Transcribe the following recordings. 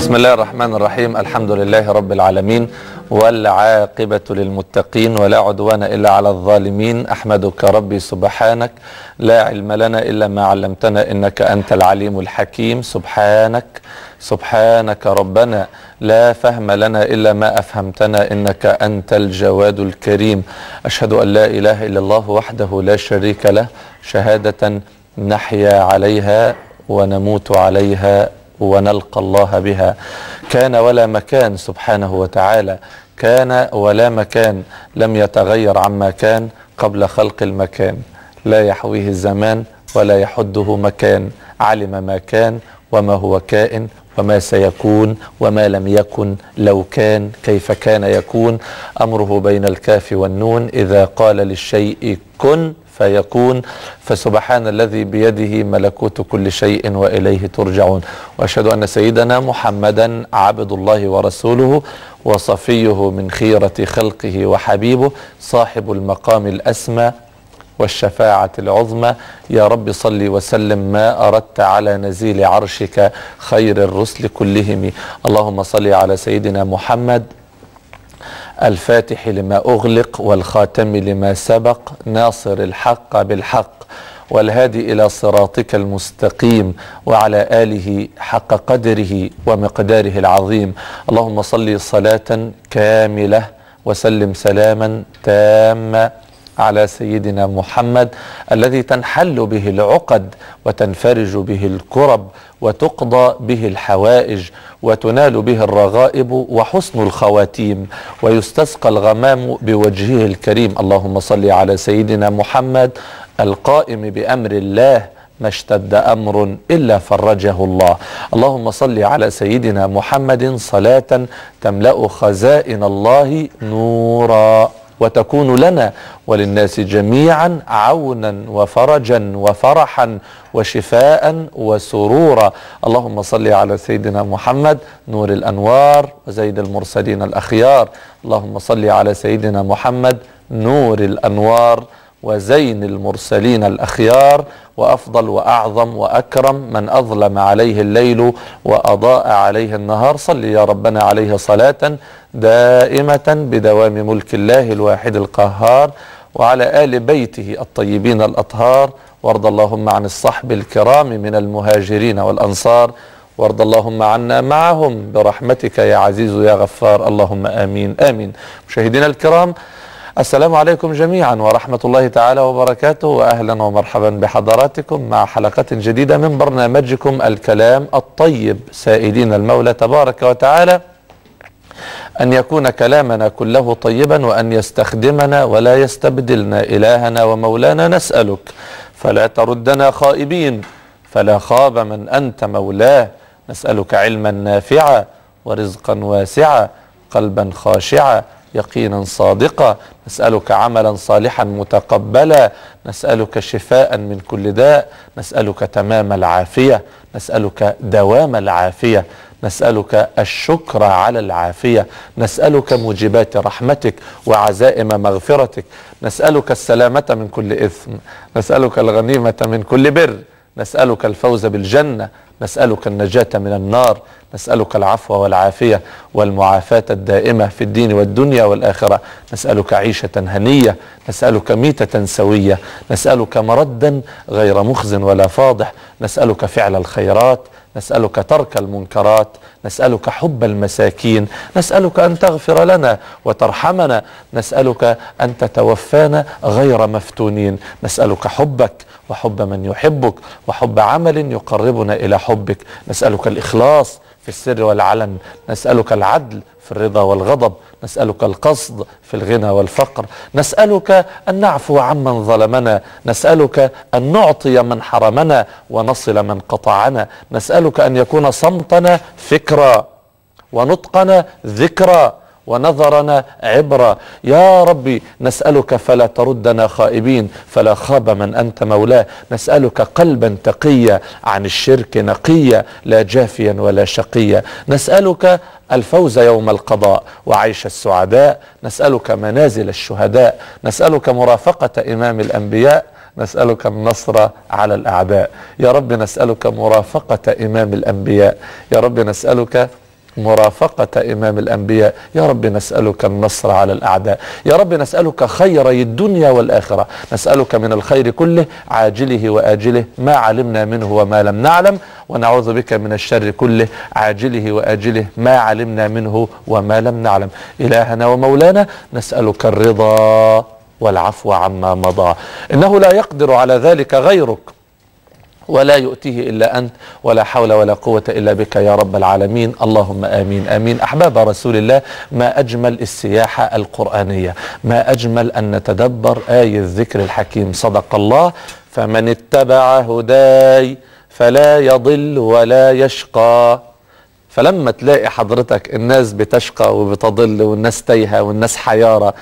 بسم الله الرحمن الرحيم الحمد لله رب العالمين والعاقبة للمتقين ولا عدوان إلا على الظالمين أحمدك ربي سبحانك لا علم لنا إلا ما علمتنا إنك أنت العليم الحكيم سبحانك سبحانك ربنا لا فهم لنا إلا ما أفهمتنا إنك أنت الجواد الكريم أشهد أن لا إله إلا الله وحده لا شريك له شهادة نحيا عليها ونموت عليها ونلقى الله بها كان ولا مكان سبحانه وتعالى كان ولا مكان لم يتغير عما كان قبل خلق المكان لا يحويه الزمان ولا يحده مكان علم ما كان وما هو كائن وما سيكون وما لم يكن لو كان كيف كان يكون امره بين الكاف والنون اذا قال للشيء كن فيكون فسبحان الذي بيده ملكوت كل شيء واليه ترجعون واشهد ان سيدنا محمدا عبد الله ورسوله وصفيه من خيره خلقه وحبيبه صاحب المقام الاسمى والشفاعة العظمى يا رب صل وسلم ما أردت على نزيل عرشك خير الرسل كلهم اللهم صل على سيدنا محمد الفاتح لما أغلق والخاتم لما سبق ناصر الحق بالحق والهادي إلى صراطك المستقيم وعلى آله حق قدره ومقداره العظيم اللهم صل صلاة كاملة وسلم سلاما تاما على سيدنا محمد الذي تنحل به العقد وتنفرج به الكرب وتقضى به الحوائج وتنال به الرغائب وحسن الخواتيم ويستسقى الغمام بوجهه الكريم اللهم صل على سيدنا محمد القائم بامر الله ما اشتد امر الا فرجه الله اللهم صل على سيدنا محمد صلاه تملا خزائن الله نورا وتكون لنا وللناس جميعا عونا وفرجا وفرحا وشفاء وسرورا اللهم صل على سيدنا محمد نور الانوار وزيد المرسلين الاخيار اللهم صل على سيدنا محمد نور الانوار وزين المرسلين الاخيار وافضل واعظم واكرم من اظلم عليه الليل واضاء عليه النهار صل يا ربنا عليه صلاه دائمه بدوام ملك الله الواحد القهار وعلى ال بيته الطيبين الاطهار وارض اللهم عن الصحب الكرام من المهاجرين والانصار وارض اللهم عنا معهم برحمتك يا عزيز يا غفار اللهم امين امين مشاهدينا الكرام السلام عليكم جميعا ورحمة الله تعالى وبركاته وأهلا ومرحبا بحضراتكم مع حلقة جديدة من برنامجكم الكلام الطيب سائلين المولى تبارك وتعالى أن يكون كلامنا كله طيبا وأن يستخدمنا ولا يستبدلنا إلهنا ومولانا نسألك فلا تردنا خائبين فلا خاب من أنت مولاه نسألك علما نافعا ورزقا واسعا قلبا خاشعا يقينا صادقا نسألك عملا صالحا متقبلا نسألك شفاء من كل داء نسألك تمام العافية نسألك دوام العافية نسألك الشكر على العافية نسألك موجبات رحمتك وعزائم مغفرتك نسألك السلامة من كل إثم نسألك الغنيمة من كل بر نسألك الفوز بالجنة نسألك النجاة من النار نسألك العفو والعافية والمعافاة الدائمة في الدين والدنيا والآخرة نسألك عيشة هنية نسألك ميتة سوية نسألك مردا غير مخز ولا فاضح نسألك فعل الخيرات نسألك ترك المنكرات نسألك حب المساكين نسألك أن تغفر لنا وترحمنا نسألك أن تتوفانا غير مفتونين نسألك حبك وحب من يحبك وحب عمل يقربنا إلى حبك نسألك الإخلاص في السر والعلن نسألك العدل في الرضا والغضب نسألك القصد في الغنى والفقر نسألك أن نعفو عمن ظلمنا نسألك أن نعطي من حرمنا ونصل من قطعنا نسألك أن يكون صمتنا فكرا ونطقنا ذكرا ونظرنا عبرة يا ربي نسألك فلا تردنا خائبين فلا خاب من أنت مولاه نسألك قلبا تقيا عن الشرك نقيا لا جافيا ولا شقيا نسألك الفوز يوم القضاء وعيش السعداء نسألك منازل الشهداء نسألك مرافقة إمام الأنبياء نسألك النصر على الأعداء يا رب نسألك مرافقة إمام الأنبياء يا رب نسألك مرافقة إمام الأنبياء يا رب نسألك النصر على الأعداء يا رب نسألك خيري الدنيا والآخرة نسألك من الخير كله عاجله وآجله ما علمنا منه وما لم نعلم ونعوذ بك من الشر كله عاجله وآجله ما علمنا منه وما لم نعلم إلهنا ومولانا نسألك الرضا والعفو عما مضى إنه لا يقدر على ذلك غيرك ولا يؤتيه إلا أنت ولا حول ولا قوة إلا بك يا رب العالمين اللهم آمين آمين أحباب رسول الله ما أجمل السياحة القرآنية ما أجمل أن نتدبر آية الذكر الحكيم صدق الله فمن اتبع هداي فلا يضل ولا يشقى فلما تلاقي حضرتك الناس بتشقى وبتضل والناس تايهه والناس حياره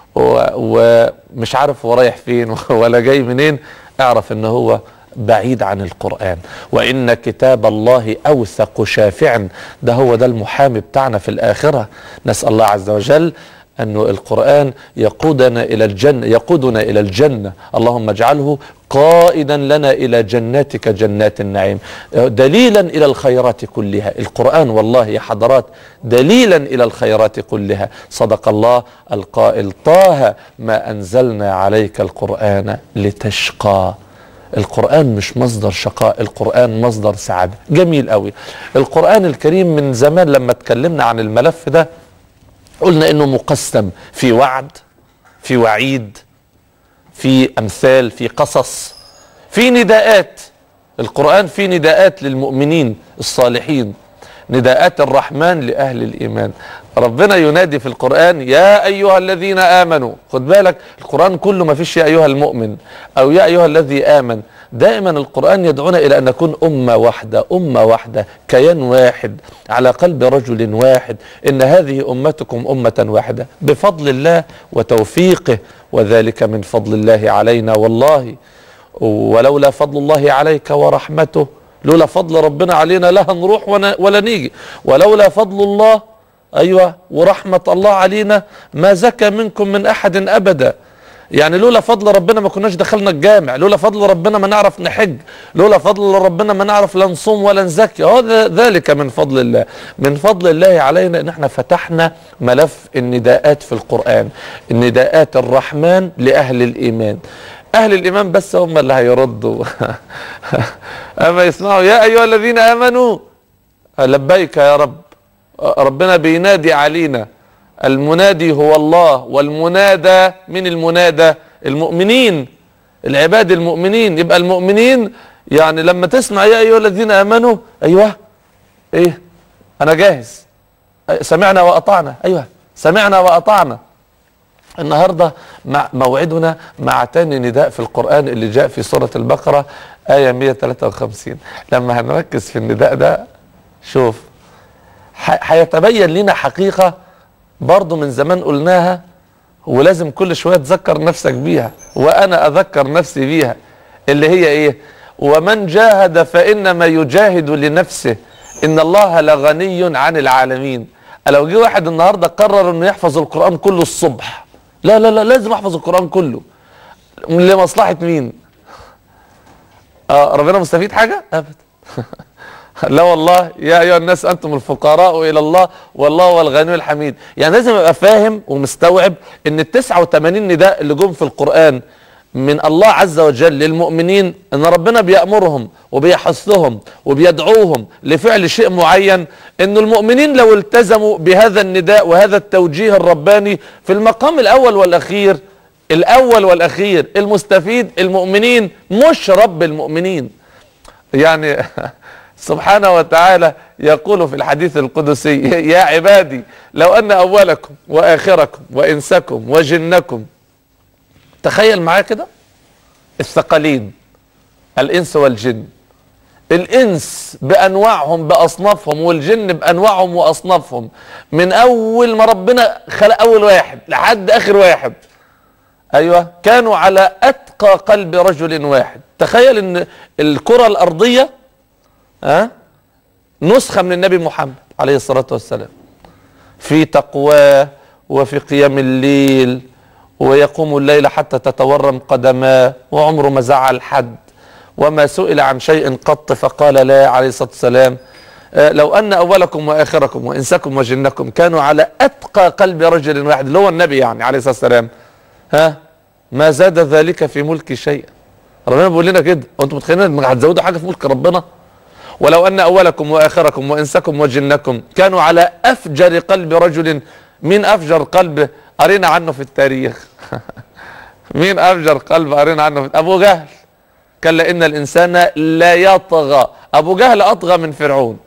ومش عارف هو رايح فين ولا جاي منين اعرف ان هو بعيد عن القرآن وإن كتاب الله أوثق شافع ده هو ده المحامي بتاعنا في الآخرة نسأل الله عز وجل أن القرآن يقودنا إلى الجنة يقودنا إلى الجنة اللهم اجعله قائدا لنا إلى جناتك جنات النعيم دليلا إلى الخيرات كلها القرآن والله يا حضرات دليلا إلى الخيرات كلها صدق الله القائل طه ما أنزلنا عليك القرآن لتشقى القرآن مش مصدر شقاء القرآن مصدر سعادة جميل قوي القرآن الكريم من زمان لما اتكلمنا عن الملف ده قلنا انه مقسم في وعد في وعيد في امثال في قصص في نداءات القرآن فيه نداءات للمؤمنين الصالحين نداءات الرحمن لأهل الإيمان ربنا ينادي في القرآن يا أيها الذين آمنوا خد بالك القرآن كله ما فيش يا أيها المؤمن أو يا أيها الذي آمن دائما القرآن يدعونا إلى أن نكون أمة واحدة أمة واحدة كيان واحد على قلب رجل واحد إن هذه أمتكم أمة واحدة بفضل الله وتوفيقه وذلك من فضل الله علينا والله ولولا فضل الله عليك ورحمته لولا فضل ربنا علينا لا هنروح ولا نيجي ولولا فضل الله ايوه ورحمه الله علينا ما زكى منكم من احد ابدا يعني لولا فضل ربنا ما كناش دخلنا الجامع لولا فضل ربنا ما نعرف نحج لولا فضل ربنا ما نعرف لا نصوم ولا نزكي هو ذلك من فضل الله من فضل الله علينا ان احنا فتحنا ملف النداءات في القرآن النداءات الرحمن لأهل الإيمان أهل الإيمان بس هم اللي هيردوا أما يسمعوا يا أيها الذين آمنوا لبيك يا رب ربنا بينادي علينا المنادي هو الله والمنادى من المنادى المؤمنين العباد المؤمنين يبقى المؤمنين يعني لما تسمع يا ايها الذين امنوا ايوه ايه انا جاهز سمعنا واطعنا ايوه سمعنا واطعنا النهارده مع موعدنا مع تاني نداء في القران اللي جاء في سوره البقره ايه 153 لما هنركز في النداء ده شوف هيتبين لنا حقيقه برضه من زمان قلناها ولازم كل شويه تذكر نفسك بيها وانا اذكر نفسي بيها اللي هي ايه ومن جاهد فانما يجاهد لنفسه ان الله لغني عن العالمين لو جه واحد النهارده قرر انه يحفظ القران كله الصبح لا لا لا لازم احفظ القران كله لمصلحه مين اه ربنا مستفيد حاجه ابدا لا والله يا ايها الناس انتم الفقراء الى الله والله هو الغني الحميد يعني لازم ابقى فاهم ومستوعب ان ال 89 نداء اللي جم في القران من الله عز وجل للمؤمنين ان ربنا بيامرهم وبيحثهم وبيدعوهم لفعل شيء معين ان المؤمنين لو التزموا بهذا النداء وهذا التوجيه الرباني في المقام الاول والاخير الاول والاخير المستفيد المؤمنين مش رب المؤمنين يعني سبحانه وتعالى يقول في الحديث القدسي يا عبادي لو ان اولكم واخركم وانسكم وجنكم تخيل معايا كده الثقلين الانس والجن الانس بانواعهم باصنافهم والجن بانواعهم واصنافهم من اول ما ربنا خلق اول واحد لحد اخر واحد ايوه كانوا على اتقى قلب رجل واحد تخيل ان الكره الارضيه ها نسخة من النبي محمد عليه الصلاة والسلام في تقواه وفي قيام الليل ويقوم الليل حتى تتورم قدماه وعمره ما زعل حد وما سئل عن شيء قط فقال لا عليه الصلاة والسلام آه، لو ان اولكم واخركم وانسكم وجنكم كانوا على اتقى قلب رجل واحد اللي هو النبي يعني عليه الصلاه والسلام ها ما زاد ذلك في ملك شيئا ربنا بيقول لنا كده وانتم متخيلين انكم هتزودوا حاجه في ملك ربنا ولو ان اولكم واخركم وانسكم وجنكم كانوا على افجر قلب رجل مين افجر قلب قرينا عنه في التاريخ مين افجر قلب قرينا عنه في ابو جهل كلا ان الانسان لا يطغى ابو جهل اطغى من فرعون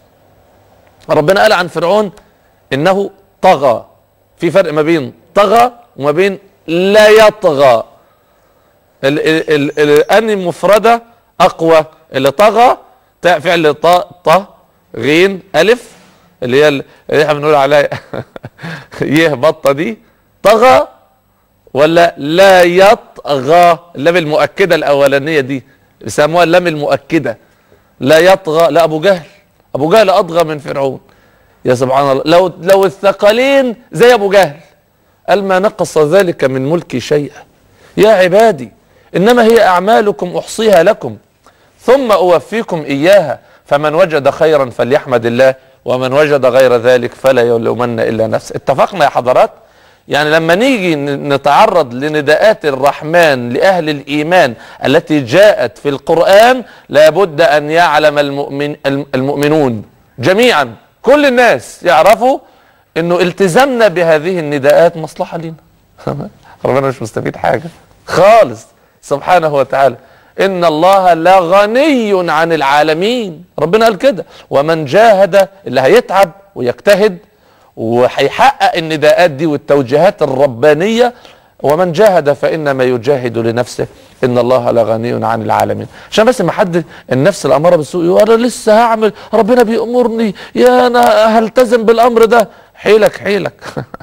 ربنا قال عن فرعون انه طغى في فرق ما بين طغى وما بين لا يطغى ال ال ال ال اني مفردة اقوى اللي طغى تاء فعل ط ط غين الف اللي هي ال- اللي احنا بنقول عليها يه بطه دي طغى ولا لا يطغى اللام المؤكده الاولانيه دي بيسموها اللام المؤكده لا يطغى لا ابو جهل ابو جهل اطغى من فرعون يا سبحان الله لو لو الثقلين زي ابو جهل قال ما نقص ذلك من ملكي شيئا يا عبادي انما هي اعمالكم احصيها لكم ثم اوفيكم اياها فمن وجد خيرا فليحمد الله ومن وجد غير ذلك فلا يلومن الا نفسه اتفقنا يا حضرات يعني لما نيجي ن- نتعرض لنداءات الرحمن لاهل الايمان التي جاءت في القران لابد ان يعلم المؤمن الم- المؤمنون جميعا كل الناس يعرفوا انه التزامنا بهذه النداءات مصلحه لنا ربنا مش مستفيد حاجه خالص سبحانه وتعالى ان الله لغني عن العالمين ربنا قال كده ومن جاهد اللي هيتعب ويجتهد وهيحقق النداءات دي والتوجيهات الربانيه ومن جاهد فانما يجاهد لنفسه ان الله لغني عن العالمين عشان بس ما حد النفس الاماره بالسوء يقول انا لسه هعمل ربنا بيامرني يا انا هلتزم بالامر ده حيلك حيلك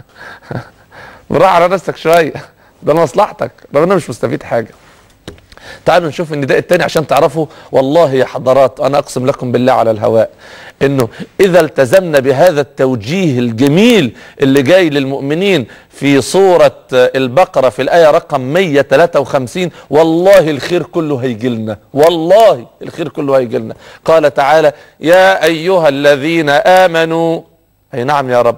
راح على نفسك شويه ده لمصلحتك ربنا مش مستفيد حاجه تعالوا نشوف النداء الثاني عشان تعرفوا والله يا حضرات انا اقسم لكم بالله على الهواء انه اذا التزمنا بهذا التوجيه الجميل اللي جاي للمؤمنين في سورة البقرة في الآية رقم 153 والله الخير كله هيجي لنا والله الخير كله هيجي لنا قال تعالى يا أيها الذين آمنوا أي نعم يا رب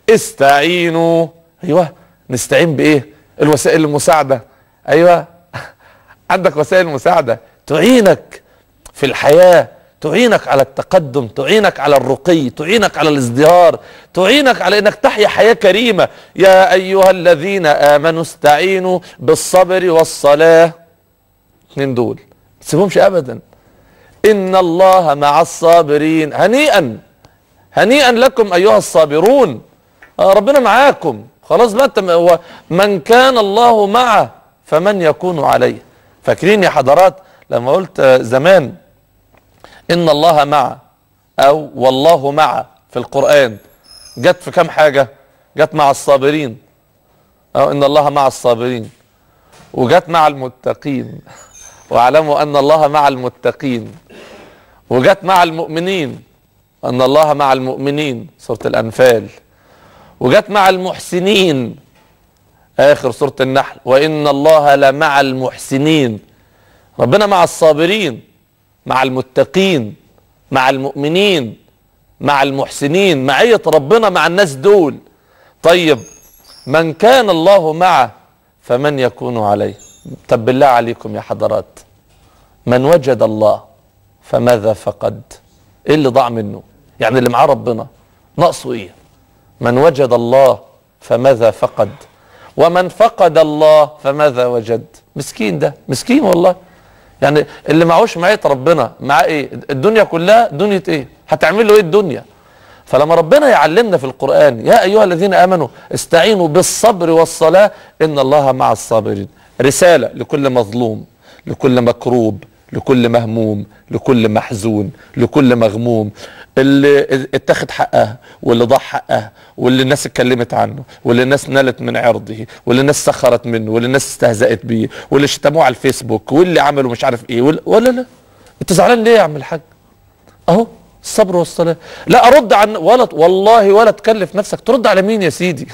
استعينوا أيوه نستعين بإيه الوسائل المساعدة أيوه عندك وسائل مساعدة تعينك في الحياة تعينك على التقدم تعينك على الرقي تعينك على الازدهار تعينك على انك تحيا حياة كريمة يا ايها الذين امنوا استعينوا بالصبر والصلاة اثنين دول ما تسيبهمش ابدا ان الله مع الصابرين هنيئا هنيئا لكم ايها الصابرون آه ربنا معاكم خلاص بقى انت هو من كان الله معه فمن يكون عليه فاكرين يا حضرات لما قلت آه، زمان ان الله مع او والله مع في القرآن جت في كام حاجة جت مع الصابرين او ان الله مع الصابرين وجت مع المتقين واعلموا ان الله مع المتقين وجت مع المؤمنين ان الله مع المؤمنين سورة الانفال وجت مع المحسنين اخر سورة النحل وان الله لمع المحسنين ربنا مع الصابرين مع المتقين مع المؤمنين مع المحسنين معية ربنا مع الناس دول طيب من كان الله معه فمن يكون عليه طب بالله عليكم يا حضرات من وجد الله فماذا فقد ايه اللي ضاع منه يعني اللي معاه ربنا ناقصه ايه من وجد الله فماذا فقد ومن فقد الله فماذا وجد مسكين ده مسكين والله يعني اللي معهوش معية ربنا معاه ايه الدنيا كلها دنيا ايه هتعمل له ايه الدنيا فلما ربنا يعلمنا في القرآن يا أيها الذين آمنوا استعينوا بالصبر والصلاة إن الله مع الصابرين رسالة لكل مظلوم لكل مكروب لكل مهموم لكل محزون لكل مغموم اللي اتخذ حقها واللي ضاع حقها واللي الناس اتكلمت عنه واللي الناس نالت من عرضه واللي الناس سخرت منه واللي الناس استهزأت بيه واللي شتموه على الفيسبوك واللي عملوا مش عارف ايه ولا, ولا لا انت زعلان ليه يا عم الحاج اهو الصبر والصلاة لا ارد عن ولا والله ولا تكلف نفسك ترد على مين يا سيدي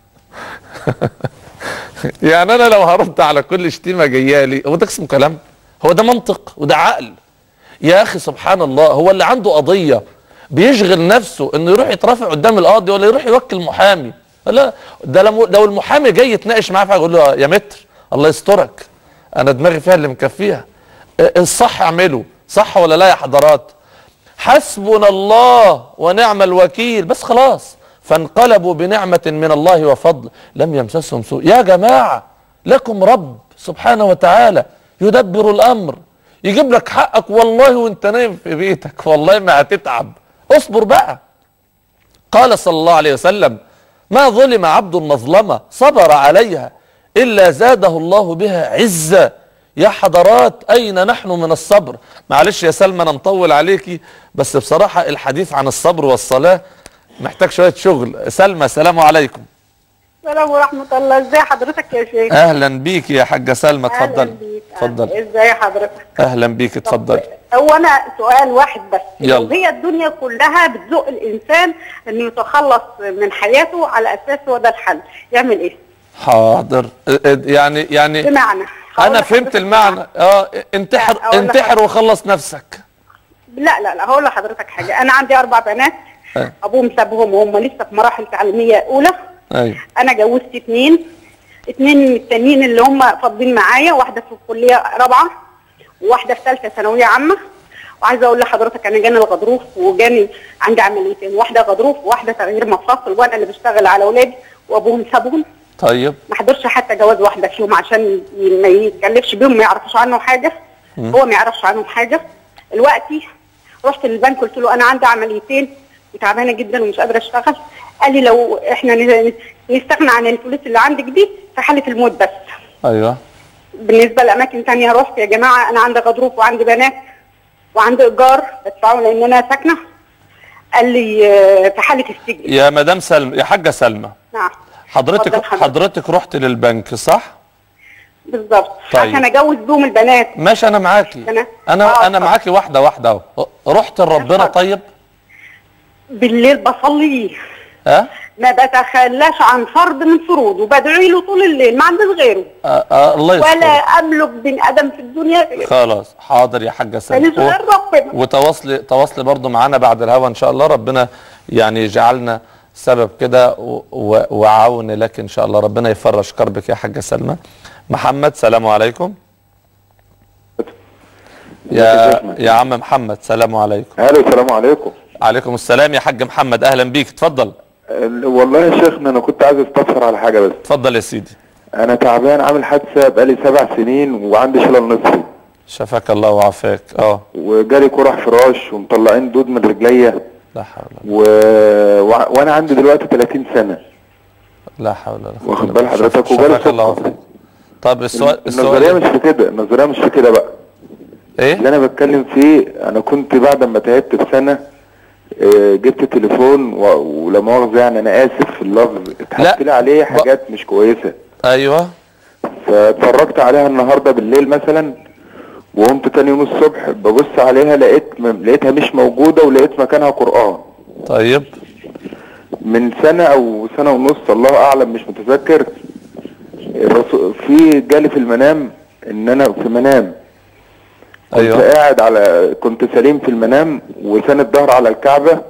يعني انا لو هرد على كل شتيمه جايه لي هو ده اسمه كلام هو ده منطق وده عقل يا اخي سبحان الله هو اللي عنده قضيه بيشغل نفسه انه يروح يترافع قدام القاضي ولا يروح يوكل محامي لا ده لو لو المحامي جاي يتناقش معاه في حاجه يقول له يا متر الله يسترك انا دماغي فيها اللي مكفيها الصح اعمله صح ولا لا يا حضرات حسبنا الله ونعم الوكيل بس خلاص فانقلبوا بنعمة من الله وفضل لم يمسسهم سوء يا جماعة لكم رب سبحانه وتعالى يدبر الأمر يجيب لك حقك والله وانت نايم في بيتك والله ما هتتعب اصبر بقى قال صلى الله عليه وسلم ما ظلم عبد مظلمة صبر عليها إلا زاده الله بها عزة يا حضرات أين نحن من الصبر معلش يا سلمى أنا مطول عليكي بس بصراحة الحديث عن الصبر والصلاة محتاج شوية شغل سلمى السلام عليكم السلام ورحمة الله ازي حضرتك يا شيخ أهلا بيك يا حاجة سلمى اتفضل أهلا بيك. اتفضل ازي حضرتك أهلا بيك اتفضل هو انا سؤال واحد بس يلا. لو هي الدنيا كلها بتزق الانسان انه يتخلص من حياته على اساس هو ده الحل يعمل ايه حاضر اه، اه، يعني يعني بمعنى هقول أنا لحضرتك فهمت المعنى اه انتحر لا، أقول انتحر لحضرتك. وخلص نفسك لا لا لا هقول لحضرتك حاجة انا عندي اربع بنات اه. ابوهم سابهم وهم لسه في مراحل تعليمية اولى أيوه انا جوزت اتنين اتنين التانيين اللي هم فاضلين معايا واحده في الكليه رابعه وواحده في ثالثه ثانويه عامه وعايزه اقول لحضرتك انا جاني الغضروف وجاني عندي عمليتين واحده غضروف وواحده تغيير مفاصل وانا اللي بشتغل على اولادي وابوهم سابهم طيب ما حضرش حتى جواز واحده فيهم عشان ي- ما يتكلفش بيهم ما يعرفوش عنه حاجه هو ما يعرفش عنهم حاجه دلوقتي رحت للبنك قلت له انا عندي عمليتين وتعبانه جدا ومش قادره اشتغل قال لي لو احنا ن- نستغنى عن الفلوس اللي عندك دي في حاله الموت بس أيوه بالنسبه لاماكن تانية رحت يا جماعه انا عندي غضروف وعندي بنات وعندي ايجار بدفعه لان انا ساكنه قال لي آه، في حاله السجن يا مدام سلمى يا حاجة سلمى نعم حضرتك اتفضل حضرتك. حضرتك رحت للبنك صح؟ بالظبط طيب. عشان اجوز بيهم البنات ماشي انا معاكي أنا- انا آه، انا اتفضل. معاكي واحده واحده اهو رحت لربنا اتفضل. طيب بالليل بصلي ها ما بتخلاش عن فرض من فروض وبدعي له طول الليل ما عنديش غيره آه آه الله ولا يستر املك بني ادم في الدنيا غيره خلاص حاضر يا حاجه ماليش سلمى غير ربنا وتواصلي تواصلي برضو معانا بعد الهوا ان شاء الله ربنا يعني يجعلنا سبب كده و- و- وعون لك ان شاء الله ربنا يفرج كربك يا حاجه سلمى محمد سلام عليكم يا يا عم محمد سلام عليكم الو السلام عليكم عليكم السلام يا حاج محمد اهلا بيك اتفضل ال- والله يا شيخنا انا كنت عايز استفسر على حاجه بس اتفضل يا سيدي انا تعبان عامل حادثه بقالي سبع سنين وعندي شلل نصفي شفاك الله وعافاك اه وجالي قرح فراش ومطلعين دود من رجليا لا حول و... و... وانا عندي دلوقتي 30 سنه لا حول ولا قوه واخد إلا بال بالله. حضرتك شف- وجالي شفاك الله سكر. وعافاك طب السؤال النظريه السؤال مش في كده النظريه مش في كده بقى ايه اللي انا بتكلم فيه انا كنت بعد ما تعبت بسنه آه، جبت تليفون و... ولا مؤاخذه يعني انا اسف في اللفظ اتحط لي عليه حاجات مش كويسه ايوه فاتفرجت عليها النهارده بالليل مثلا وقمت تاني يوم الصبح ببص عليها لقيت م... لقيتها مش موجوده ولقيت مكانها قران طيب من سنه او سنه ونص الله اعلم مش متذكر الرسول في جالي في المنام ان انا في منام كنت ايوه قاعد على كنت سليم في المنام وساند ظهر على الكعبه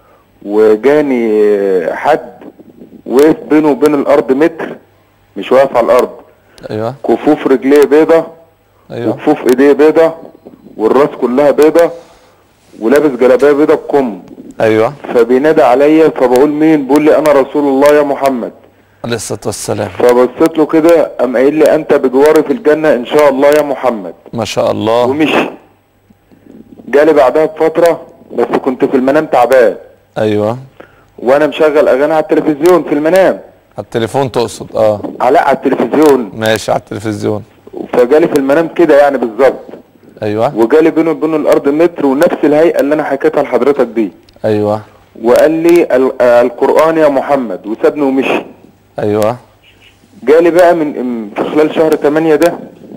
وجاني حد وقف بينه وبين الارض متر مش واقف على الارض ايوه كفوف رجليه بيضة ايوه وكفوف ايديه بيضة والراس كلها بيضة ولابس جلابيه بيضة بكم ايوه فبينادى عليا فبقول مين بيقول لي انا رسول الله يا محمد عليه الصلاه والسلام فبصيت له كده قام قايل لي انت بجواري في الجنة ان شاء الله يا محمد ما شاء الله ومشي جالي بعدها بفترة بس كنت في المنام تعبان ايوه وانا مشغل اغاني على التلفزيون في المنام على التليفون تقصد اه على على التلفزيون ماشي على التلفزيون فجالي في المنام كده يعني بالظبط ايوه وجالي بينه وبين الارض متر ونفس الهيئه اللي انا حكيتها لحضرتك دي ايوه وقال لي ال- آه القران يا محمد وسابني ومشي ايوه جالي بقى من م- في خلال شهر 8 ده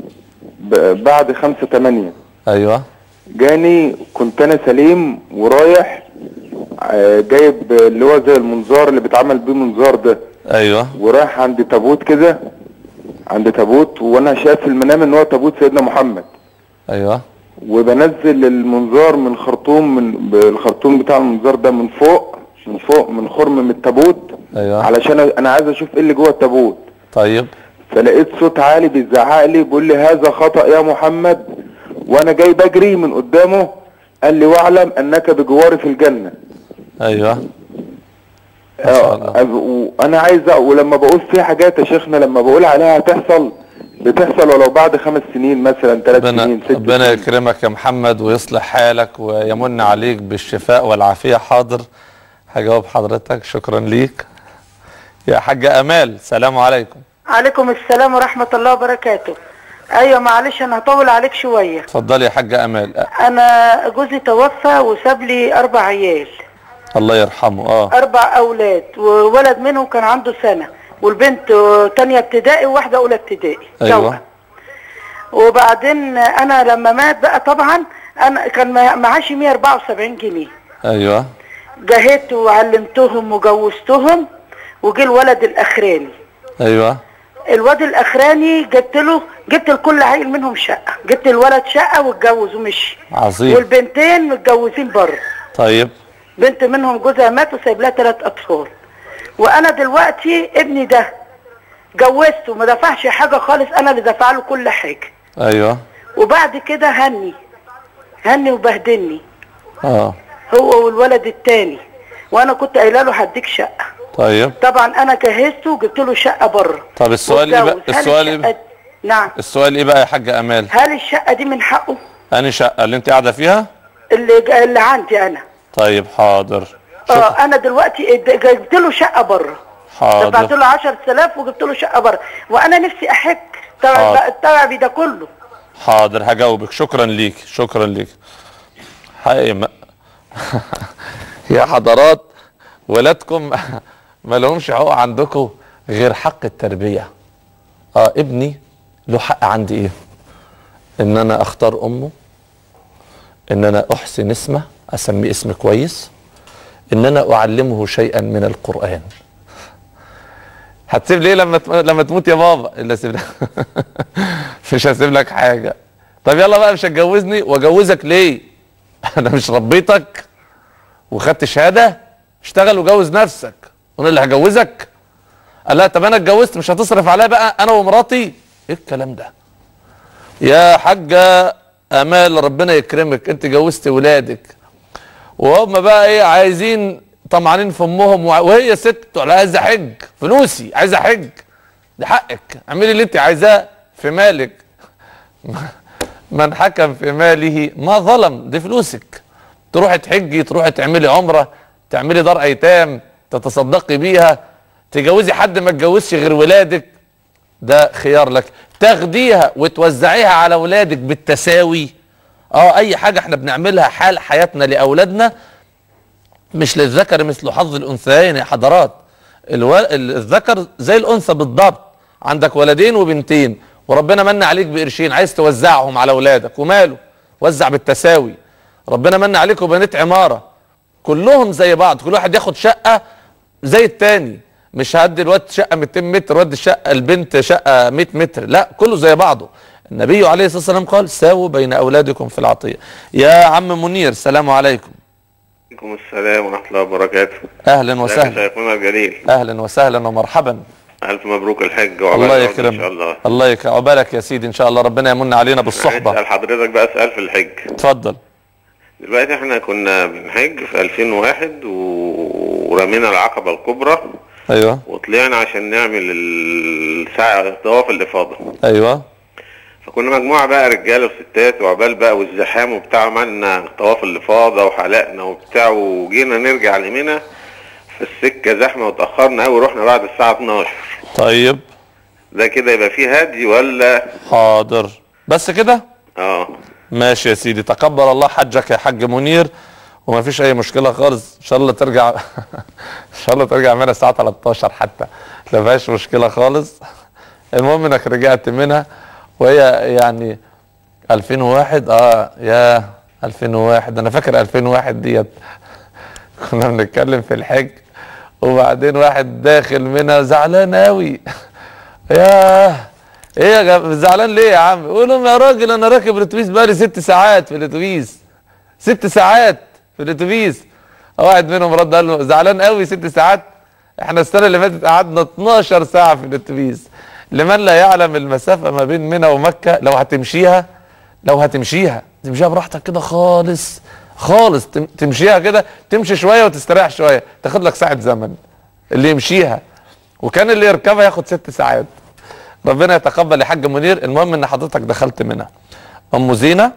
ب- بعد 5 8 ايوه جاني كنت انا سليم ورايح آه، جايب اللي هو زي المنظار اللي بيتعمل بيه منظار ده ايوه ورايح عند تابوت كده عند تابوت وانا شايف في المنام ان هو تابوت سيدنا محمد ايوه وبنزل المنظار من خرطوم من الخرطوم بتاع المنظار ده من فوق من فوق من خرم من التابوت ايوه علشان انا عايز اشوف ايه اللي جوه التابوت طيب فلقيت صوت عالي بيزعق لي بيقول لي هذا خطأ يا محمد وانا جاي بجري من قدامه قال لي واعلم انك بجواري في الجنة ايوه ما شاء الله. اه وانا عايز أ- ولما بقول في حاجات يا شيخنا لما بقول عليها هتحصل بتحصل ولو بعد خمس سنين مثلا ثلاث ربنا سنين ست ربنا سنين يكرمك يا محمد ويصلح حالك ويمن عليك بالشفاء والعافيه حاضر هجاوب حضرتك شكرا ليك يا حاجه امال سلام عليكم عليكم السلام ورحمة الله وبركاته ايوه معلش انا هطول عليك شوية اتفضلي يا حاجه امال أ- انا جوزي توفى وساب لي اربع عيال الله يرحمه اه اربع اولاد وولد منهم كان عنده سنة والبنت تانية ابتدائي وواحدة اولى ابتدائي أيوة. توأم. وبعدين انا لما مات بقى طبعا انا كان مع- معاشي 174 جنيه ايوه جهدت وعلمتهم وجوزتهم وجه الولد الاخراني ايوه الواد الاخراني جبت له جبت لكل عيل منهم شقه جبت الولد شقه واتجوز ومشي عظيم والبنتين متجوزين بره طيب بنت منهم جوزها مات وسايب لها ثلاث اطفال وانا دلوقتي ابني ده جوزته ما دفعش حاجه خالص انا اللي دفع له كل حاجه ايوه وبعد كده هني هني وبهدلني اه هو والولد التاني وانا كنت قايله له هديك شقه طيب طبعا انا جهزته وجبت له شقه بره طب السؤال ايه بقى واتجوز. هل السؤال ايه الشقة بقى؟ دي- نعم السؤال ايه بقى يا حاجه امال هل الشقه دي من حقه اني شقه اللي انت قاعده فيها اللي اللي عندي انا طيب حاضر اه انا دلوقتي اد- جبت له شقه بره دفعت حاضر له 10000 وجبت له شقه بره وانا نفسي احج حاضر. تعب تعبي ده كله حاضر هجاوبك شكرا ليك شكرا ليك حقيقي ما يا حضرات ولادكم ما لهمش حقوق عندكم غير حق التربية اه ابني له حق عندي ايه ان انا اختار امه ان انا احسن اسمه اسميه اسم كويس ان انا اعلمه شيئا من القرآن هتسيب ليه لما تم- لما تموت يا بابا الا سيب لك مش هسيب لك حاجه طب يلا بقى مش هتجوزني واجوزك ليه انا مش ربيتك وخدت شهاده اشتغل وجوز نفسك وانا اللي هجوزك قال لا طب انا اتجوزت مش هتصرف عليا بقى انا ومراتي ايه الكلام ده يا حاجه امال ربنا يكرمك انت جوزت ولادك وهم بقى ايه عايزين طمعانين في امهم وع- وهي ست تقول لها عايزه حج فلوسي عايزه حج ده حقك اعملي اللي انت عايزاه في مالك من حكم في ماله ما ظلم دي فلوسك تروحي تحجي تروحي تعملي عمره تعملي دار ايتام تتصدقي بيها تجوزي حد ما تجوزش غير ولادك ده خيار لك تاخديها وتوزعيها على ولادك بالتساوي اه اي حاجه احنا بنعملها حال حياتنا لاولادنا مش للذكر مثل حظ الانثيين يا حضرات الو... الذكر زي الانثى بالضبط عندك ولدين وبنتين وربنا من عليك بقرشين عايز توزعهم على اولادك وماله وزع بالتساوي ربنا من عليك وبنيت عماره كلهم زي بعض كل واحد ياخد شقه زي التاني مش هدي الواد شقه 200 متر واد الشقه البنت شقه 100 متر لا كله زي بعضه النبي عليه الصلاه والسلام قال ساووا بين اولادكم في العطيه يا عم منير السلام عليكم عليكم السلام ورحمة الله وبركاته اهلا ازيك يا وسهلا شيخنا الجليل اهلا وسهلا ومرحبا ألف مبروك الحج وعقبال الله العمر إن شاء يكرمك الله الله يكرمك عقبالك يا سيدي ان شاء الله ربنا يمن علينا بالصحبه أسأل حضرتك بقى سؤال في الحج اتفضل دلوقتي احنا كنا بنحج في 2001 و- ورمينا العقبة الكبرى ايوه وطلعنا عشان نعمل الساعة طواف الإفاضة ايوه فكنا مجموعة بقى رجالة وستات وعبال بقى والزحام وبتاع عملنا طواف الإفاضة وحلقنا وبتاع وجينا نرجع لمنى في السكة زحمة وتأخرنا أوي رحنا بعد الساعة 12 طيب ده كده يبقى فيه هدي ولا حاضر بس كده اه ماشي يا سيدي تقبل الله حجك يا حاج منير وما فيش اي مشكله خالص ان شاء الله ترجع ان شاء الله ترجع منها الساعه 13 حتى لا فيهاش مشكله خالص المهم انك رجعت منها وهي يعني 2001 اه يا 2001 انا فاكر 2001 ديت كنا بنتكلم في الحج وبعدين واحد داخل منها زعلان قوي ياه ايه يا جماعه زعلان ليه يا عم قول لهم يا راجل انا راكب الاتوبيس بقالي ست ساعات في الاتوبيس ست ساعات في الاتوبيس واحد منهم رد قال له زعلان قوي ست ساعات احنا السنه اللي فاتت قعدنا 12 ساعه في الاتوبيس لمن لا يعلم المسافه ما بين منى ومكه لو هتمشيها لو هتمشيها تمشيها براحتك كده خالص خالص تم- تمشيها كده تمشي شويه وتستريح شويه تاخد لك ساعه زمن اللي يمشيها وكان اللي يركبها ياخد ست ساعات ربنا يتقبل يا حاج منير المهم ان حضرتك دخلت منها ام زينه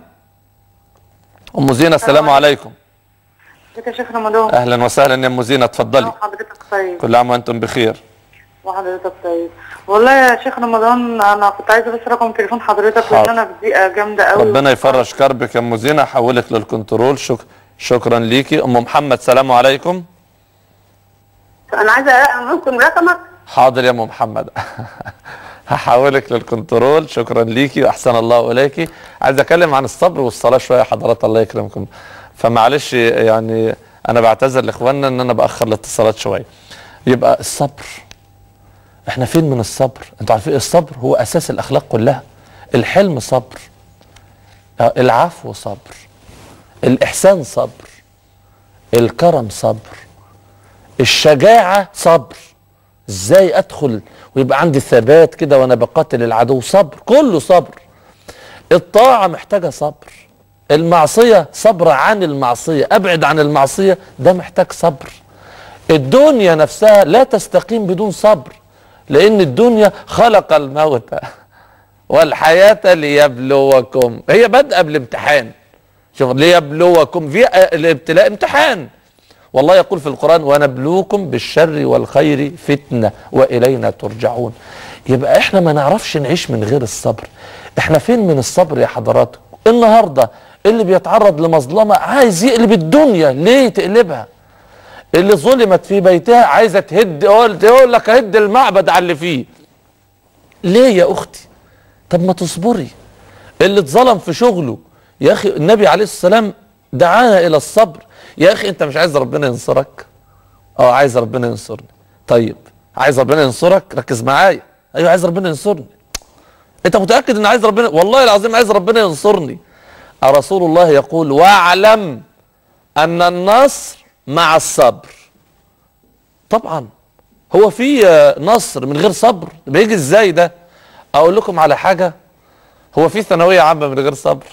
ام زينه السلام عليكم ازيك يا شيخ رمضان اهلا وسهلا يا ام زينه اتفضلي حضرتك طيب كل عام وانتم بخير وحضرتك طيب والله يا شيخ رمضان انا كنت عايزه بس رقم تليفون حضرتك لان حاضر. انا في ضيقه جامده قوي ربنا يفرج كربك يا ام زينه احولك للكنترول شك... شكرا ليكي ام محمد سلام عليكم انا عايزه ممكن رقمك حاضر يا ام محمد هحولك للكنترول شكرا ليكي واحسن الله اليكي عايز اتكلم عن الصبر والصلاه شويه يا حضرات الله يكرمكم فمعلش يعني انا بعتذر لاخواننا ان انا باخر الاتصالات شويه يبقى الصبر احنا فين من الصبر انتوا عارفين الصبر هو اساس الاخلاق كلها الحلم صبر آه، العفو صبر الاحسان صبر الكرم صبر الشجاعه صبر ازاي ادخل ويبقى عندي ثبات كده وانا بقاتل العدو صبر كله صبر الطاعه محتاجه صبر المعصيه صبر عن المعصيه ابعد عن المعصيه ده محتاج صبر الدنيا نفسها لا تستقيم بدون صبر لان الدنيا خلق الموت والحياه ليبلوكم هي بادئه بالامتحان شوف ليبلوكم في الابتلاء امتحان والله يقول في القرآن ونبلوكم بالشر والخير فتنة وإلينا ترجعون يبقى احنا ما نعرفش نعيش من غير الصبر احنا فين من الصبر يا حضرات النهاردة اللي بيتعرض لمظلمة عايز يقلب الدنيا ليه تقلبها اللي ظلمت في بيتها عايزة تهد يقول يقول لك هد المعبد على اللي فيه ليه يا أختي طب ما تصبري اللي اتظلم في شغله يا اخي النبي عليه السلام دعانا الى الصبر يا اخي انت مش عايز ربنا ينصرك اه عايز ربنا ينصرني طيب عايز ربنا ينصرك ركز معايا ايوه عايز ربنا ينصرني انت متاكد ان عايز ربنا والله العظيم عايز ربنا ينصرني رسول الله يقول واعلم ان النصر مع الصبر طبعا هو في آه، نصر من غير صبر بيجي ازاي ده اقول لكم على حاجه هو في ثانويه عامه من غير صبر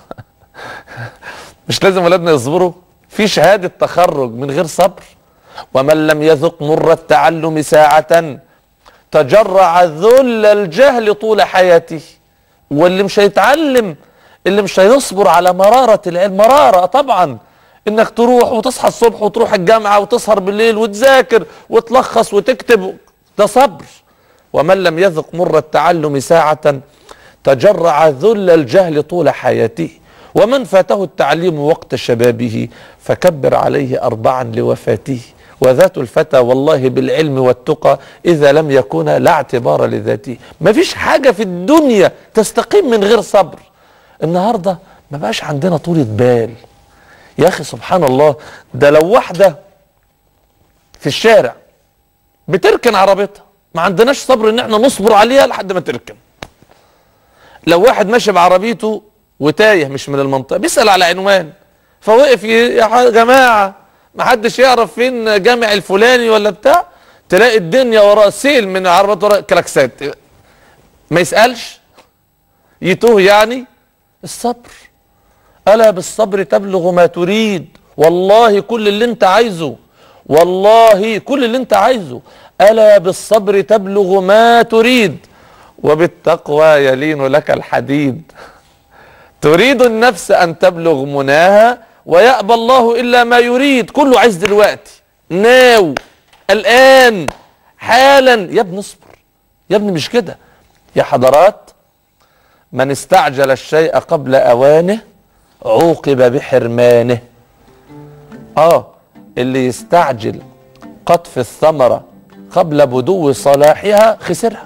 مش لازم ولادنا يصبروا في شهاده تخرج من غير صبر ومن لم يذق مر التعلم ساعه تجرع ذل الجهل طول حياته واللي مش هيتعلم اللي مش هيصبر على مرارة العلم مرارة طبعا انك تروح وتصحى الصبح وتروح الجامعة وتسهر بالليل وتذاكر وتلخص وتكتب ده صبر ومن لم يذق مر التعلم ساعة تجرع ذل الجهل طول حياته ومن فاته التعليم وقت شبابه فكبر عليه أربعا لوفاته وذات الفتى والله بالعلم والتقى إذا لم يكون لا اعتبار لذاته ما فيش حاجة في الدنيا تستقيم من غير صبر النهاردة ما بقاش عندنا طولة بال يا أخي سبحان الله ده لو واحدة في الشارع بتركن عربيتها ما عندناش صبر ان احنا نصبر عليها لحد ما تركن لو واحد ماشي بعربيته وتايه مش من المنطقه بيسال على عنوان فوقف ي- يا ح- جماعه ما حدش يعرف فين جامع الفلاني ولا بتاع تلاقي الدنيا وراه سيل من عربات وراه كلاكسات ما يسالش يتوه يعني الصبر الا بالصبر تبلغ ما تريد والله كل اللي انت عايزه والله كل اللي انت عايزه الا بالصبر تبلغ ما تريد وبالتقوى يلين لك الحديد تريد النفس ان تبلغ مناها ويأبى الله الا ما يريد كله عايز دلوقتي ناو الان حالا يا ابني اصبر يا ابني مش كده يا حضرات من استعجل الشيء قبل اوانه عوقب بحرمانه اه اللي يستعجل قطف الثمرة قبل بدو صلاحها خسرها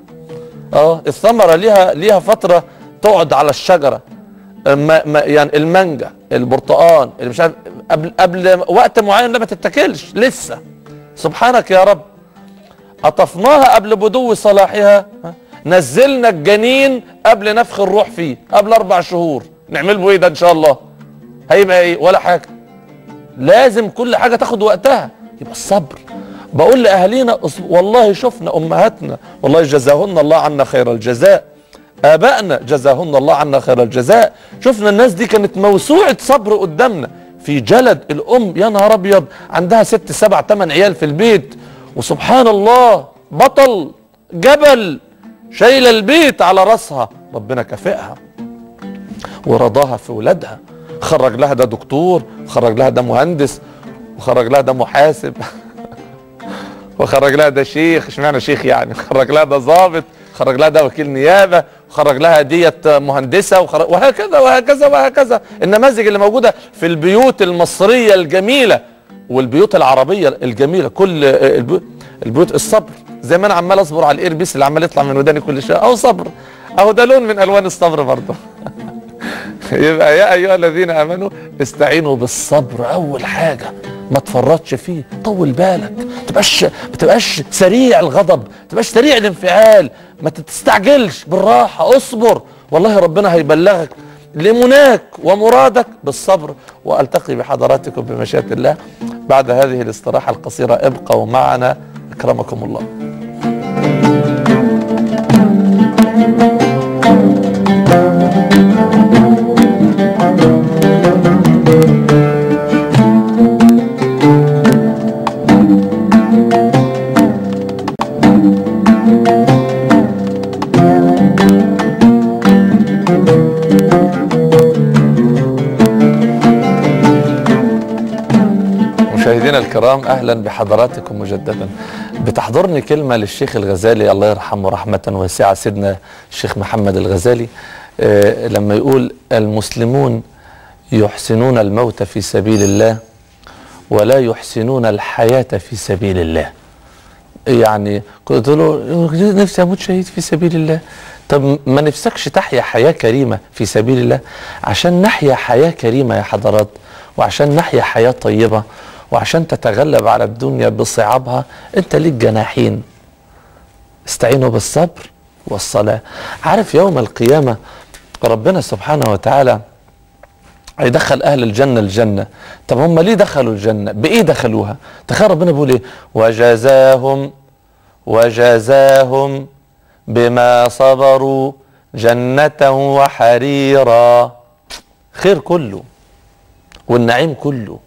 اه الثمرة ليها ليها فترة تقعد على الشجرة ما ما يعني المانجا البرتقال اللي مش عارف قبل قبل وقت معين لا ما تتاكلش لسه سبحانك يا رب قطفناها قبل بدو صلاحها ها؟ نزلنا الجنين قبل نفخ الروح فيه قبل اربع شهور نعمل له ايه ده ان شاء الله هيبقى ايه ولا حاجه لازم كل حاجه تاخد وقتها يبقى الصبر بقول لاهالينا أص- والله شفنا امهاتنا والله جزاهن الله عنا خير الجزاء ابائنا جزاهن الله عنا خير الجزاء شفنا الناس دي كانت موسوعه صبر قدامنا في جلد الام يا نهار ابيض عندها ست سبع ثمان عيال في البيت وسبحان الله بطل جبل شايله البيت على راسها ربنا كافئها ورضاها في ولادها خرج لها ده دكتور خرج لها ده مهندس وخرج لها ده محاسب وخرج لها ده شيخ اشمعنى شيخ يعني خرج لها ده ضابط خرج لها ده وكيل نيابه خرج لها ديت مهندسه وخرج وهكذا وهكذا وهكذا النماذج اللي موجوده في البيوت المصريه الجميله والبيوت العربيه الجميله كل البيوت, البيوت الصبر زي ما انا عمال اصبر على الايربيس اللي عمال يطلع من وداني كل شويه اهو صبر اهو ده لون من الوان الصبر برضه يبقى يا ايها الذين امنوا استعينوا بالصبر اول حاجه ما تفرطش فيه طول بالك ما تبقاش ما تبقاش سريع الغضب ما تبقاش سريع الانفعال ما تستعجلش بالراحه اصبر والله ربنا هيبلغك لمناك ومرادك بالصبر والتقي بحضراتكم بمشيئه الله بعد هذه الاستراحه القصيره ابقوا معنا اكرمكم الله مشاهدينا الكرام اهلا بحضراتكم مجددا بتحضرني كلمه للشيخ الغزالي الله يرحمه رحمه واسعه سيدنا الشيخ محمد الغزالي آه لما يقول المسلمون يحسنون الموت في سبيل الله ولا يحسنون الحياه في سبيل الله يعني كنت له نفسي اموت شهيد في سبيل الله طب ما نفسكش تحيا حياه كريمه في سبيل الله عشان نحيا حياه كريمه يا حضرات وعشان نحيا حياه طيبه وعشان تتغلب على الدنيا بصعابها انت ليك جناحين استعينوا بالصبر والصلاه عارف يوم القيامه ربنا سبحانه وتعالى هيدخل اهل الجنه الجنه طب هم ليه دخلوا الجنه بايه دخلوها تخيل ربنا بيقول ايه وجزاهم وجزاهم بما صبروا جنة وحريرا خير كله والنعيم كله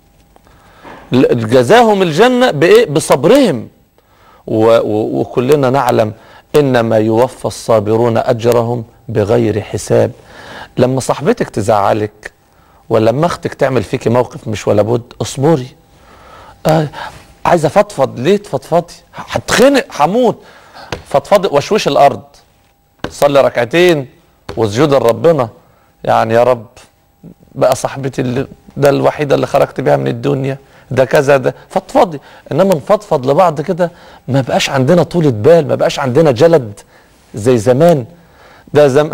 جزاهم الجنة بإيه؟ بصبرهم و و وكلنا نعلم إنما يوفى الصابرون أجرهم بغير حساب لما صاحبتك تزعلك ولما اختك تعمل فيكي موقف مش ولا بد اصبري آه عايزه افضفض ليه تفضفضي هتخنق هموت فضفضي وشوش الارض صلي ركعتين واسجد لربنا يعني يا رب بقى صاحبتي اللي ده الوحيده اللي خرجت بيها من الدنيا ده كذا ده فضفضي انما نفضفض لبعض كده ما بقاش عندنا طولة بال ما بقاش عندنا جلد زي زمان ده زم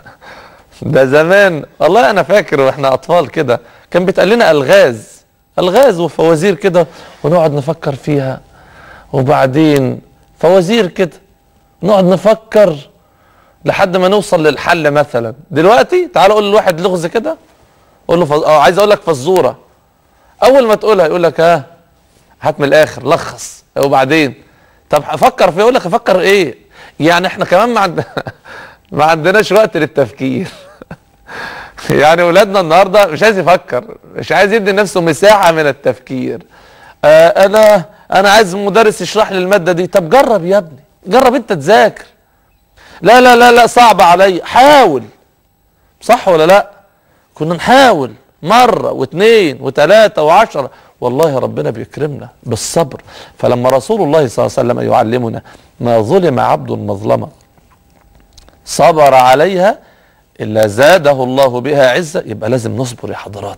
ده زمان والله انا فاكر واحنا اطفال كده كان بيتقال لنا الغاز الغاز وفوازير كده ونقعد نفكر فيها وبعدين فوازير كده نقعد نفكر لحد ما نوصل للحل مثلا دلوقتي تعال قول لواحد لغز كده قول له فز... اه عايز اقول لك فزوره اول ما تقولها يقول لك ها هات من الاخر لخص وبعدين طب افكر فيه يقول لك افكر ايه يعني احنا كمان ما عند... ما عندناش وقت للتفكير يعني ولادنا النهارده مش عايز يفكر مش عايز يدي نفسه مساحه من التفكير آه انا انا عايز مدرس يشرح لي الماده دي طب جرب يا ابني جرب انت تذاكر لا لا لا لا صعب علي حاول صح ولا لا كنا نحاول مرة واثنين وثلاثة وعشرة والله ربنا بيكرمنا بالصبر فلما رسول الله صلى الله عليه وسلم يعلمنا ما ظلم عبد مظلمة صبر عليها إلا زاده الله بها عزة يبقى لازم نصبر يا حضرات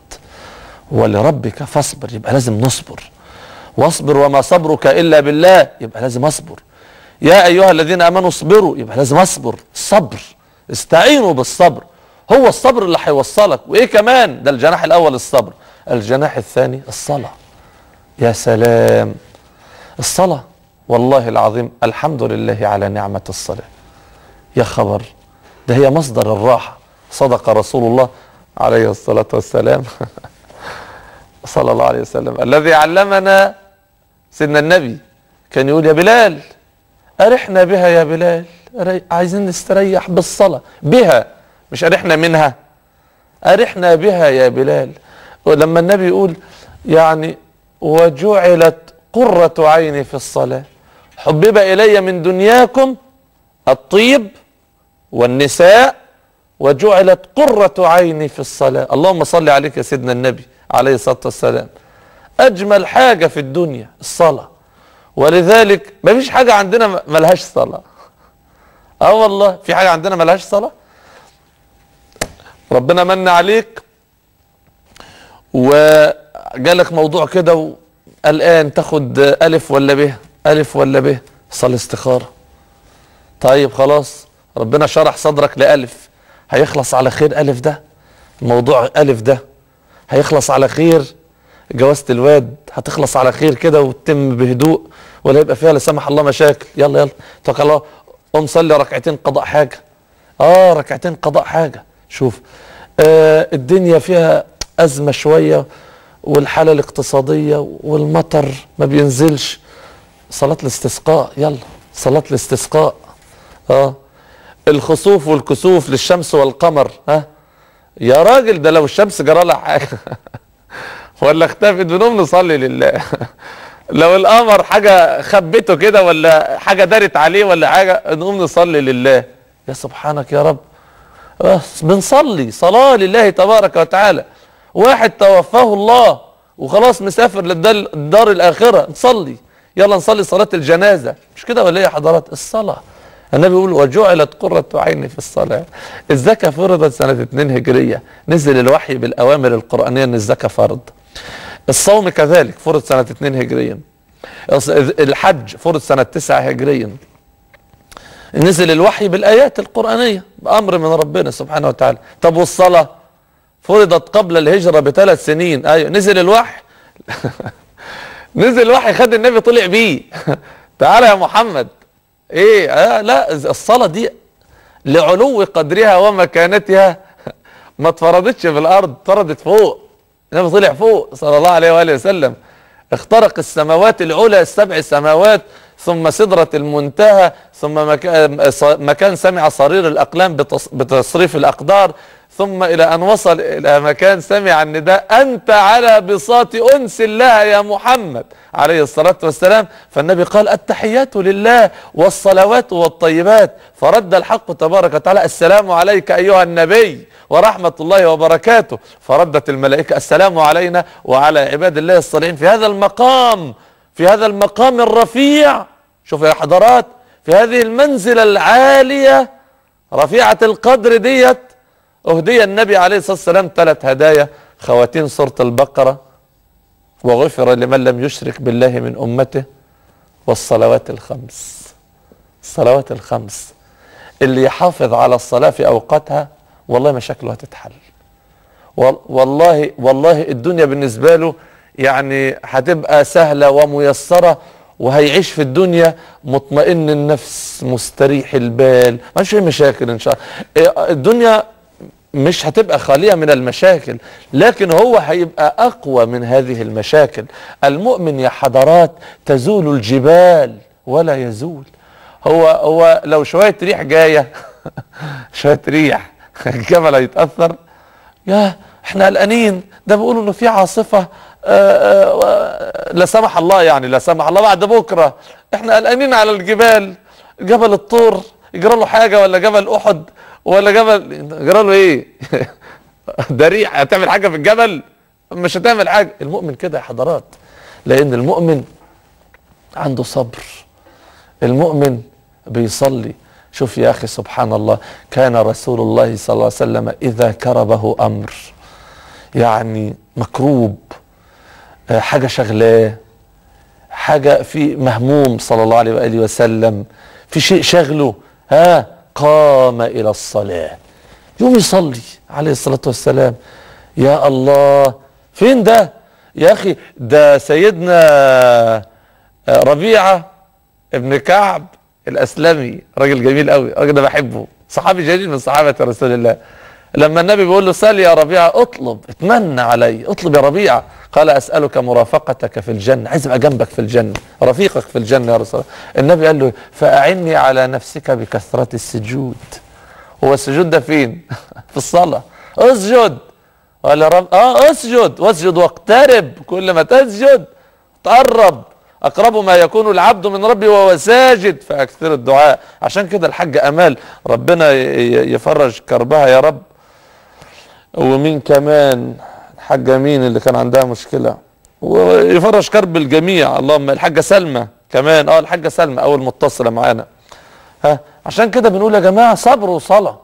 ولربك فاصبر يبقى لازم نصبر واصبر وما صبرك إلا بالله يبقى لازم أصبر يا أيها الذين آمنوا اصبروا يبقى لازم أصبر صبر استعينوا بالصبر هو الصبر اللي هيوصلك وايه كمان ده الجناح الاول الصبر الجناح الثاني الصلاه يا سلام الصلاه والله العظيم الحمد لله على نعمه الصلاه يا خبر ده هي مصدر الراحة صدق رسول الله عليه الصلاة والسلام صلى الله عليه وسلم الذي علمنا سيدنا النبي كان يقول يا بلال أرحنا بها يا بلال ري- عايزين نستريح بالصلاة بها مش أرحنا منها أرحنا بها يا بلال ولما النبي يقول يعني وجعلت قرة عيني في الصلاة حبب إلي من دنياكم الطيب والنساء وجعلت قرة عيني في الصلاة اللهم صل عليك يا سيدنا النبي عليه الصلاة والسلام أجمل حاجة في الدنيا الصلاة ولذلك ما فيش حاجة عندنا م- ملهاش صلاة اه والله في حاجة عندنا ملهاش صلاة ربنا من عليك وجالك موضوع كده وقلقان تاخد ألف ولا ب ألف ولا ب صلي استخارة طيب خلاص ربنا شرح صدرك لألف هيخلص على خير ألف ده الموضوع ألف ده هيخلص على خير جوازة الواد هتخلص على خير كده وتتم بهدوء ولا يبقى فيها لا سمح الله مشاكل يلا يلا توكل على الله قوم صلي ركعتين قضاء حاجة اه ركعتين قضاء حاجة شوف آه الدنيا فيها أزمة شوية والحالة الاقتصادية والمطر ما بينزلش صلاة الاستسقاء يلا صلاة الاستسقاء اه الخسوف والكسوف للشمس والقمر ها يا راجل ده لو الشمس جرى لها حاجه ولا اختفت بنقوم نصلي لله لو القمر حاجه خبته كده ولا حاجه دارت عليه ولا حاجه نقوم نصلي لله يا سبحانك يا رب بس بنصلي صلاه لله تبارك وتعالى واحد توفاه الله وخلاص مسافر للدار الدار الاخره نصلي يلا نصلي صلاه الجنازه مش كده ولا ايه يا حضرات الصلاه النبي يقول وجعلت قرة عيني في الصلاة الزكاة فرضت سنة 2 هجرية نزل الوحي بالأوامر القرآنية أن الزكاة فرض الصوم كذلك فرض سنة 2 هجريا الحج فرض سنة 9 هجريا نزل الوحي بالآيات القرآنية بأمر من ربنا سبحانه وتعالى طب والصلاة فرضت قبل الهجرة بثلاث سنين أيوة نزل الوحي نزل الوحي خد النبي طلع بيه تعالى يا محمد ايه آه لا الصلاة دي لعلو قدرها ومكانتها ما اتفرضتش في الارض اتفرضت فوق النبي طلع فوق صلى الله عليه واله وسلم اخترق السماوات العلى السبع سماوات ثم سدرة المنتهى ثم مكان, مكان سمع صرير الأقلام بتص- بتصريف الأقدار ثم إلى أن وصل إلى مكان سمع النداء أنت على بساط أنس الله يا محمد عليه الصلاة والسلام فالنبي قال التحيات لله والصلوات والطيبات فرد الحق تبارك وتعالى السلام عليك أيها النبي ورحمة الله وبركاته فردت الملائكة السلام علينا وعلى عباد الله الصالحين في هذا المقام في هذا المقام الرفيع شوف يا حضرات في هذه المنزلة العالية رفيعة القدر ديت أهدي النبي عليه الصلاة والسلام ثلاث هدايا خواتيم سورة البقرة وغفر لمن لم يشرك بالله من أمته والصلوات الخمس الصلوات الخمس اللي يحافظ على الصلاة في أوقاتها والله مشاكله هتتحل وال- والله والله الدنيا بالنسبة له يعني هتبقى سهلة وميسرة وهيعيش في الدنيا مطمئن النفس مستريح البال ما فيش أي مشاكل ان شاء الله إيه، الدنيا مش هتبقى خالية من المشاكل لكن هو هيبقى أقوى من هذه المشاكل المؤمن يا حضرات تزول الجبال ولا يزول هو هو لو شوية ريح جاية شوية ريح الجبل هيتأثر يا احنا قلقانين ده بيقولوا انه في عاصفة آه، آه، لا سمح الله يعني لا سمح الله بعد بكرة احنا قلقانين على الجبال جبل الطور يجرى له حاجة ولا جبل احد ولا جبل يجرى له ايه ده ريح هتعمل حاجة في الجبل مش هتعمل حاجة المؤمن كده يا حضرات لان المؤمن عنده صبر المؤمن بيصلي شوف يا اخي سبحان الله كان رسول الله صلى الله عليه وسلم اذا كربه امر يعني مكروب آه، حاجه شغلاه حاجه في مهموم صلى الله عليه واله وسلم في شيء شغله ها قام الى الصلاه يوم يصلي عليه الصلاه والسلام يا الله فين ده يا اخي ده سيدنا آه، ربيعه ابن كعب الاسلمي راجل جميل قوي الراجل ده بحبه صحابي جليل من صحابه رسول الله لما النبي بيقول له سل يا ربيعه اطلب اتمنى علي اطلب يا ربيعه قال اسالك مرافقتك في الجنه عايز ابقى جنبك في الجنه رفيقك في الجنه يا رسول الله النبي قال له فاعني على نفسك بكثره السجود هو السجود ده فين في الصلاه اسجد قال يا رب اه اسجد واسجد واقترب كل ما تسجد تقرب اقرب ما يكون العبد من ربي وهو ساجد فاكثر الدعاء عشان كده الحاج امال ربنا ي- ي- يفرج كربها يا رب ومين كمان الحاجه مين اللي كان عندها مشكله ويفرج كرب الجميع اللهم الحاجه سلمى كمان اه الحاجه سلمى اول متصله معانا ها عشان كده بنقول يا جماعه صبر وصلاه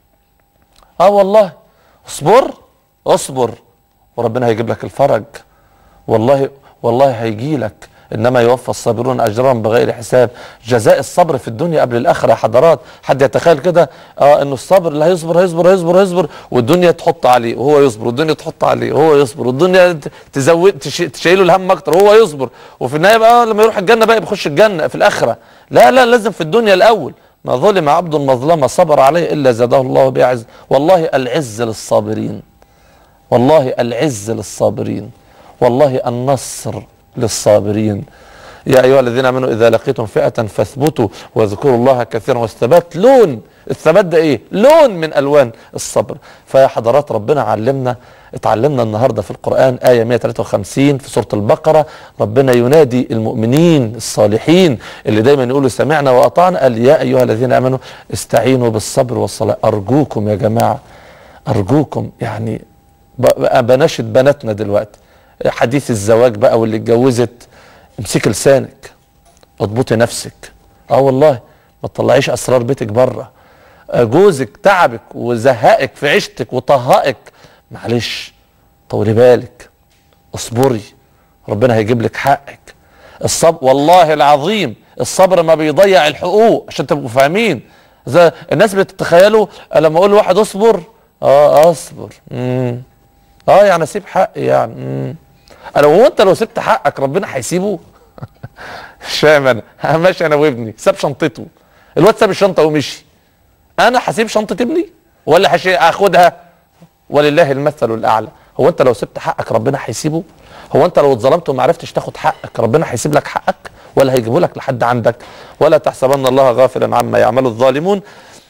اه والله اصبر اصبر وربنا هيجيب لك الفرج والله والله هيجي لك انما يوفى الصابرون اجرهم بغير حساب جزاء الصبر في الدنيا قبل الاخره يا حضرات حد يتخيل كده اه انه الصبر اللي هيصبر هيصبر هيصبر هيصبر والدنيا تحط عليه وهو يصبر والدنيا تحط عليه وهو يصبر والدنيا ت- تزود تش- تشيله الهم اكتر وهو يصبر وفي النهايه بقى لما يروح الجنه بقى بيخش الجنه في الاخره لا لا لازم في الدنيا الاول ما ظلم عبد مظلمه صبر عليه الا زاده الله بها عز والله العز للصابرين والله العز للصابرين والله النصر للصابرين يا ايها الذين امنوا اذا لقيتم فئه فاثبتوا واذكروا الله كثيرا والثبات لون الثبات ده ايه لون من الوان الصبر فيا حضرات ربنا علمنا اتعلمنا النهارده في القران ايه 153 في سوره البقره ربنا ينادي المؤمنين الصالحين اللي دايما يقولوا سمعنا واطعنا قال يا ايها الذين امنوا استعينوا بالصبر والصلاه ارجوكم يا جماعه ارجوكم يعني بقى بناشد بناتنا دلوقتي حديث الزواج بقى واللي اتجوزت امسكي لسانك اضبطي نفسك اه والله ما تطلعيش اسرار بيتك بره آه، جوزك تعبك وزهقك في عيشتك وطهقك معلش طولي بالك اصبري ربنا هيجيب لك حقك الصبر والله العظيم الصبر ما بيضيع الحقوق عشان تبقوا فاهمين زي الناس بتتخيلوا لما اقول لواحد اصبر اه اصبر مم. اه يعني اسيب حقي يعني مم. انا هو انت لو سبت حقك ربنا هيسيبه مش فاهم انا ماشي انا وابني ساب شنطته الواد ساب الشنطه ومشي انا هسيب شنطه ابني ولا هشي اخدها ولله المثل الاعلى هو انت لو سبت حقك ربنا هيسيبه هو انت لو اتظلمت وما عرفتش تاخد حقك ربنا هيسيب لك حقك ولا هيجيبه لك لحد عندك ولا تحسبن الله غافلا عما يعمل الظالمون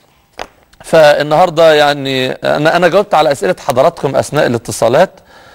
فالنهارده يعني انا انا جاوبت على اسئله حضراتكم اثناء الاتصالات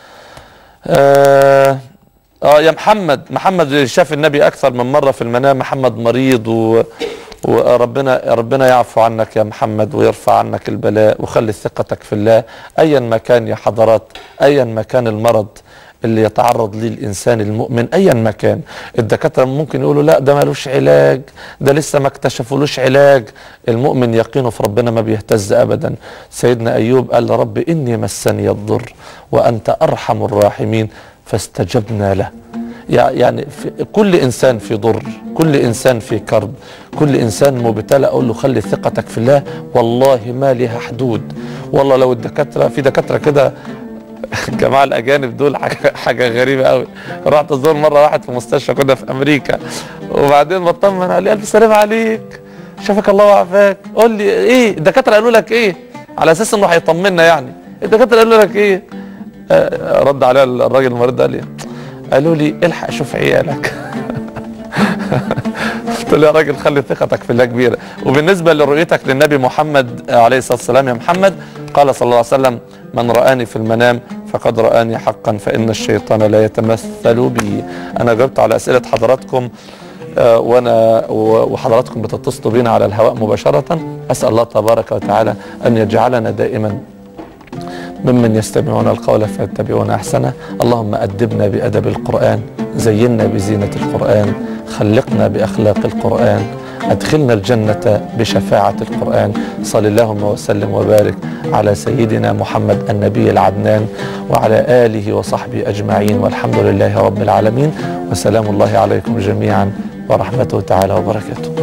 آه, اه يا محمد محمد شاف النبي اكثر من مره في المنام محمد مريض و وربنا ربنا يعفو عنك يا محمد ويرفع عنك البلاء وخلي ثقتك في الله ايا ما كان يا حضرات ايا ما كان المرض اللي يتعرض ليه الانسان المؤمن ايا ما كان الدكاتره ممكن يقولوا لا ده ملوش علاج ده لسه ما اكتشفولوش علاج المؤمن يقينه في ربنا ما بيهتز ابدا سيدنا ايوب قال رب اني مسني الضر وانت ارحم الراحمين فاستجبنا له يع- يعني في كل انسان في ضر كل انسان في كرب كل انسان مبتلى اقول له خلي ثقتك في الله والله ما لها حدود والله لو الدكاتره في دكاتره كده الجماعه الاجانب دول حاجه حاجه غريبه قوي رحت ازور مره واحد في مستشفى كده في امريكا وبعدين بطمن قال لي الف سلام عليك شافك الله وعافاك قول لي ايه الدكاتره قالوا لك ايه على اساس انه هيطمنا يعني الدكاتره قالوا لك ايه آه، رد عليا الراجل المريض ده قال لي قالوا لي الحق شوف عيالك قلت له يا راجل خلي ثقتك في الله كبيره وبالنسبه لرؤيتك للنبي محمد عليه الصلاه والسلام يا محمد قال صلى الله عليه وسلم من رآني في المنام فقد رآني حقا فإن الشيطان لا يتمثل بي أنا جاوبت على أسئلة حضراتكم آه، وانا و- وحضراتكم بتتصلوا بينا على الهواء مباشرة أسأل الله تبارك وتعالى أن يجعلنا دائما ممن يستمعون القول فيتبعون احسنه اللهم ادبنا بادب القران زينا بزينه القران خلقنا باخلاق القران ادخلنا الجنه بشفاعه القران صل اللهم وسلم وبارك على سيدنا محمد النبي العدنان وعلى اله وصحبه اجمعين والحمد لله رب العالمين وسلام الله عليكم جميعا ورحمته تعالى وبركاته